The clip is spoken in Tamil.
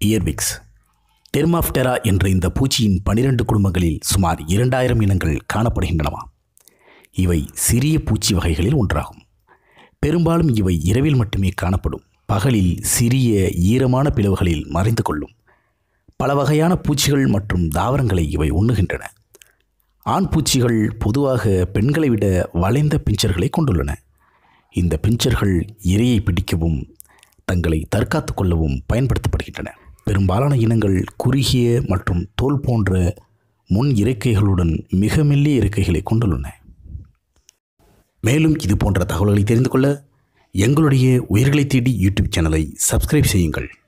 இயர்விக்ஸ் டெர்மாப்டெரா என்ற இந்த பூச்சியின் பனிரெண்டு குடும்பங்களில் சுமார் இரண்டாயிரம் இனங்கள் காணப்படுகின்றனவா இவை சிறிய பூச்சி வகைகளில் ஒன்றாகும் பெரும்பாலும் இவை இரவில் மட்டுமே காணப்படும் பகலில் சிறிய ஈரமான பிளவுகளில் மறைந்து கொள்ளும் பல வகையான பூச்சிகள் மற்றும் தாவரங்களை இவை உண்ணுகின்றன ஆண் பூச்சிகள் பொதுவாக பெண்களை விட வளைந்த பிஞ்சர்களை கொண்டுள்ளன இந்த பிஞ்சர்கள் இரையை பிடிக்கவும் தங்களை தற்காத்து கொள்ளவும் பயன்படுத்தப்படுகின்றன பெரும்பாலான இனங்கள் குறுகிய மற்றும் தோல் போன்ற முன் இறக்கைகளுடன் மிக மெல்லிய இறக்கைகளை கொண்டுள்ளன மேலும் இது போன்ற தகவல்களை தெரிந்து கொள்ள எங்களுடைய உயிர்களை தேடி யூடியூப் சேனலை சப்ஸ்கிரைப் செய்யுங்கள்